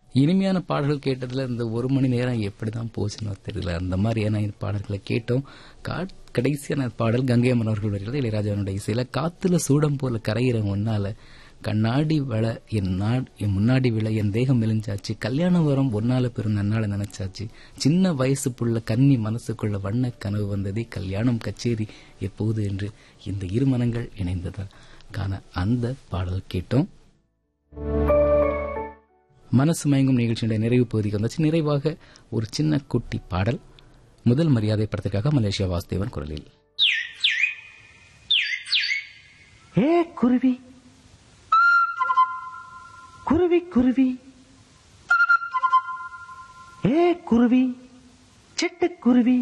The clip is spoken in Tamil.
இனிமையான பாடல்கள் கேட்டதுல இந்த ஒரு மணி நேரம் எப்படிதான் போச்சுன்னு தெரியல அந்த மாதிரியான பாடல்களை கேட்டோம் கா- கடைசியான பாடல் கங்கை அம்மன் அவர்கள் வருகிறது இளையராஜாவுடைய இசையில காத்துல சூடம் போல கரையிற ஒன்னால கண்ணாடி வள என் நாடு என் முன்னாடி விழ என் தேகம் மெலிஞ்சாச்சு கல்யாணம் வரும் ஒன்னால பெரும் நன்னால நினைச்சாச்சு சின்ன வயசு புள்ள கன்னி மனசுக்குள்ள வண்ண கனவு வந்ததே கல்யாணம் கச்சேரி எப்போது என்று இந்த இரு மனங்கள் இணைந்ததால் காண அந்த பாடல் கேட்டோம் மனசு மயங்கும் நிகழ்ச்சியுடைய நிறைவு பகுதிக்கு வந்தாச்சு நிறைவாக ஒரு சின்ன குட்டி பாடல் முதல் மரியாதை படத்துக்காக மலேசியா வாசுதேவன் குரலில் ஏ குருவி குருவி குருவி ஏ குருவி சிட்டுக்குருவி